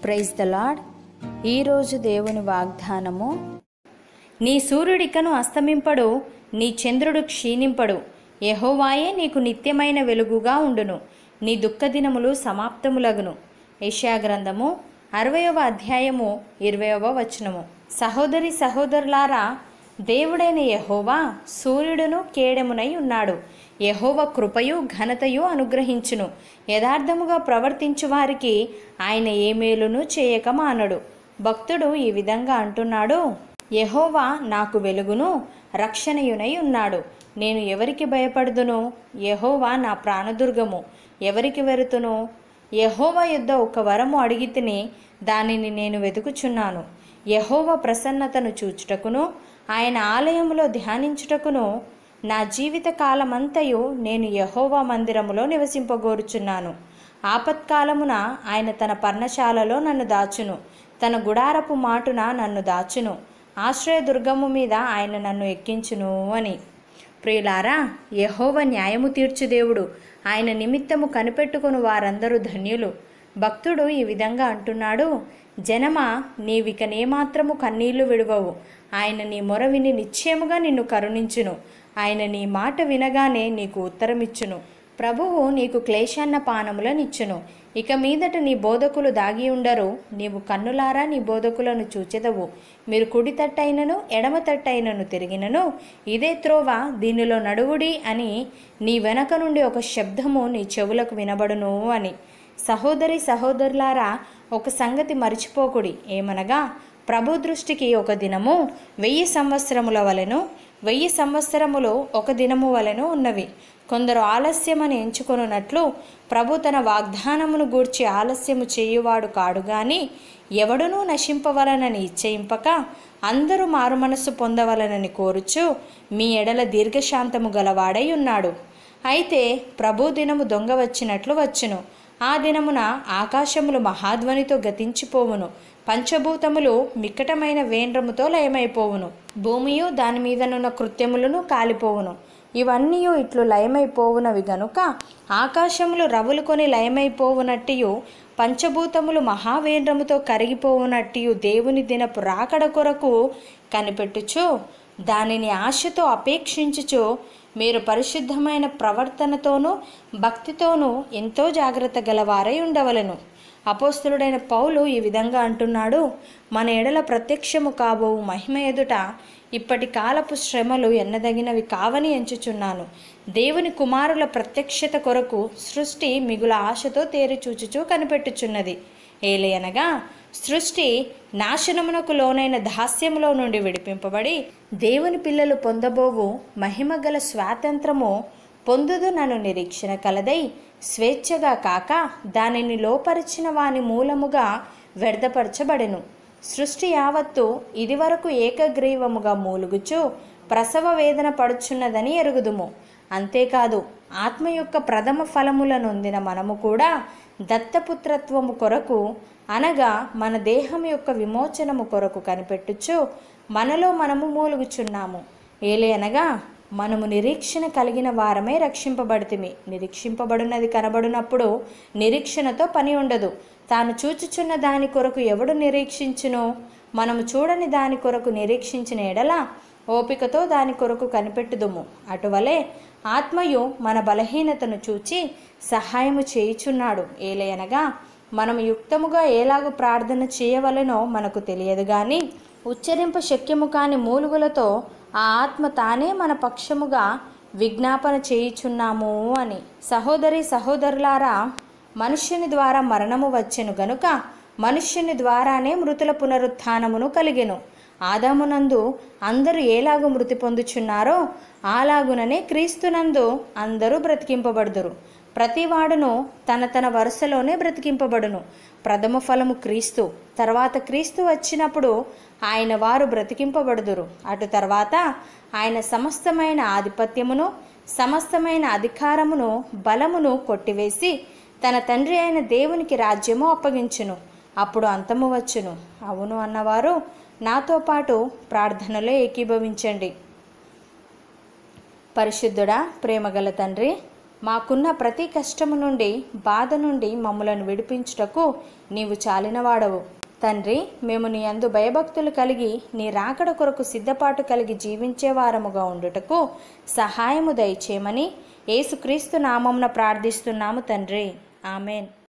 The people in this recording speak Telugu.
ప్రైజ్ ద లాడ్ ఈరోజు దేవుని వాగ్దానము నీ సూర్యుడికను అస్తమింపడు నీ చంద్రుడు క్షీణింపడు యెహోవాయే నీకు నిత్యమైన వెలుగుగా ఉండును నీ దుఃఖదినములు సమాప్తములగును ఏషియా గ్రంథము అరవయవ అధ్యాయము ఇరవయవ వచనము సహోదరి సహోదరులారా దేవుడైన యెహోవా సూర్యుడును కేడెమునై ఉన్నాడు యెహోవ కృపయు ఘనతయు అనుగ్రహించును యథార్థముగా ప్రవర్తించు వారికి ఆయన ఏ మేలును చేయక మానడు భక్తుడు ఈ విధంగా అంటున్నాడు యెహోవా నాకు వెలుగును రక్షణయునై ఉన్నాడు నేను ఎవరికి భయపడుదును యెహోవా నా ప్రాణదుర్గము ఎవరికి వెరుతును యెహోవా యుద్ధ ఒక వరము అడిగితిని దానిని నేను వెతుకుచున్నాను యెహోవ ప్రసన్నతను చూచుటకును ఆయన ఆలయములో ధ్యానించుటకును నా జీవిత కాలమంతయు నేను యెహోవా మందిరములో నివసింపగోరుచున్నాను ఆపత్కాలమున ఆయన తన పర్ణశాలలో నన్ను దాచును తన గుడారపు మాటున నన్ను దాచును ఆశ్రయదుర్గము మీద ఆయన నన్ను ఎక్కించును అని ప్రియులారా యెహోవ న్యాయము తీర్చు దేవుడు ఆయన నిమిత్తము కనిపెట్టుకుని వారందరూ ధన్యులు భక్తుడు ఈ విధంగా అంటున్నాడు జనమా నీవిక నేమాత్రము కన్నీళ్లు విడువవు ఆయన నీ మొర విని నిశ్చయముగా నిన్ను కరుణించును ఆయన నీ మాట వినగానే నీకు ఉత్తరమిచ్చును ప్రభువు నీకు క్లేశాన్న పానములనిచ్చును ఇక మీదట నీ బోధకులు దాగి ఉండరు నీవు కన్నులారా నీ బోధకులను చూచెదవు మీరు కుడి తట్టైనను ఎడమ తట్టైనను తిరిగినను ఇదే త్రోవ దీనిలో నడువుడి అని నీ వెనక నుండి ఒక శబ్దము నీ చెవులకు వినబడును అని సహోదరి సహోదరులారా ఒక సంగతి మరిచిపోకుడి ఏమనగా ప్రభు దృష్టికి ఒక దినము వెయ్యి సంవత్సరముల వలెను వెయ్యి సంవత్సరములు ఒక దినము వలెను ఉన్నవి కొందరు ఆలస్యమని ఎంచుకొనున్నట్లు ప్రభు తన వాగ్దానమును గూర్చి ఆలస్యము చేయువాడు కాడు గాని ఎవడునూ నశింపవలనని ఇచ్చయింపక అందరూ మారుమనస్సు పొందవలనని కోరుచు మీ ఎడల దీర్ఘశాంతము గలవాడై ఉన్నాడు అయితే ప్రభు దినము దొంగ వచ్చినట్లు వచ్చును ఆ దినమున ఆకాశములు మహాధ్వనితో గతించిపోవును పంచభూతములు మిక్కటమైన వేండ్రముతో లయమైపోవును భూమియు దాని మీదనున్న కృత్యములను కాలిపోవును ఇవన్నీ ఇట్లు లయమైపోవునవి గనుక ఆకాశములు రవులుకొని లయమైపోవునట్టియు పంచభూతములు మహావేంద్రముతో కరిగిపోవునట్టియు దేవుని దినపు రాకడ కొరకు కనిపెట్టుచు దానిని ఆశతో అపేక్షించుచు మీరు పరిశుద్ధమైన ప్రవర్తనతోనూ భక్తితోనూ ఎంతో జాగ్రత్త గలవారై ఉండవలను అపోస్తులుడైన పౌలు ఈ విధంగా అంటున్నాడు మన ఎడల ప్రత్యక్షము కాబోవు మహిమ ఎదుట ఇప్పటి కాలపు శ్రమలు ఎన్నదగినవి కావని ఎంచుచున్నాను దేవుని కుమారుల ప్రత్యక్షత కొరకు సృష్టి మిగుల ఆశతో తేరిచూచుచూ కనిపెట్టుచున్నది ఏలయనగా సృష్టి నాశనమునకు లోనైన దాస్యములో నుండి విడిపింపబడి దేవుని పిల్లలు పొందబోవు మహిమగల స్వాతంత్రము పొందుదు నన్ను నిరీక్షణ కలదై స్వేచ్ఛగా కాక దానిని లోపరిచిన వాని మూలముగా వ్యర్థపరచబడెను సృష్టి యావత్తు ఇదివరకు ఏకగ్రీవముగా మూలుగుచు ప్రసవ వేదన పడుచున్నదని ఎరుగుదుము అంతేకాదు ఆత్మ యొక్క ప్రథమ ఫలముల నొందిన మనము కూడా దత్తపుత్రత్వము కొరకు అనగా మన దేహం యొక్క విమోచనము కొరకు కనిపెట్టుచు మనలో మనము మూలుగుచున్నాము ఏలే అనగా మనము నిరీక్షణ కలిగిన వారమే రక్షింపబడితిమి నిరీక్షింపబడినది కనబడినప్పుడు నిరీక్షణతో పని ఉండదు తాను చూచుచున్న దాని కొరకు ఎవడు నిరీక్షించును మనము చూడని దాని కొరకు నిరీక్షించిన ఎడల ఓపికతో దాని కొరకు కనిపెట్టుదుము అటువలే ఆత్మయు మన బలహీనతను చూచి సహాయము చేయుచున్నాడు ఏలయనగా మనము యుక్తముగా ఎలాగూ ప్రార్థన చేయవలెనో మనకు తెలియదు కానీ ఉచ్చరింప శక్యము కాని మూలుగులతో ఆ ఆత్మ తానే మన పక్షముగా విజ్ఞాపన చేయుచున్నాము అని సహోదరి సహోదరులారా మనుష్యుని ద్వారా మరణము వచ్చెను గనుక మనుష్యుని ద్వారానే మృతుల పునరుత్థానమును కలిగెను ఆదామునందు అందరూ ఏలాగు మృతి పొందుచున్నారో అలాగుననే క్రీస్తునందు అందరూ బ్రతికింపబడుదురు ప్రతివాడును తన తన వరుసలోనే బ్రతికింపబడును ప్రథమ ఫలము క్రీస్తు తర్వాత క్రీస్తు వచ్చినప్పుడు ఆయన వారు బ్రతికింపబడుదురు అటు తర్వాత ఆయన సమస్తమైన ఆధిపత్యమును సమస్తమైన అధికారమును బలమును కొట్టివేసి తన తండ్రి అయిన దేవునికి రాజ్యము అప్పగించును అప్పుడు అంతము వచ్చును అవును అన్నవారు నాతో పాటు ప్రార్థనలో ఏకీభవించండి పరిశుద్ధుడా ప్రేమగల తండ్రి మాకున్న ప్రతి కష్టము నుండి బాధ నుండి మమ్ములను విడిపించుటకు నీవు చాలినవాడవు తండ్రి మేము నీ అందు భయభక్తులు కలిగి నీ రాకడ కొరకు సిద్ధపాటు కలిగి జీవించే వారముగా ఉండుటకు సహాయము దయచేయమని యేసుక్రీస్తు నామమున ప్రార్థిస్తున్నాము తండ్రి ఆమెన్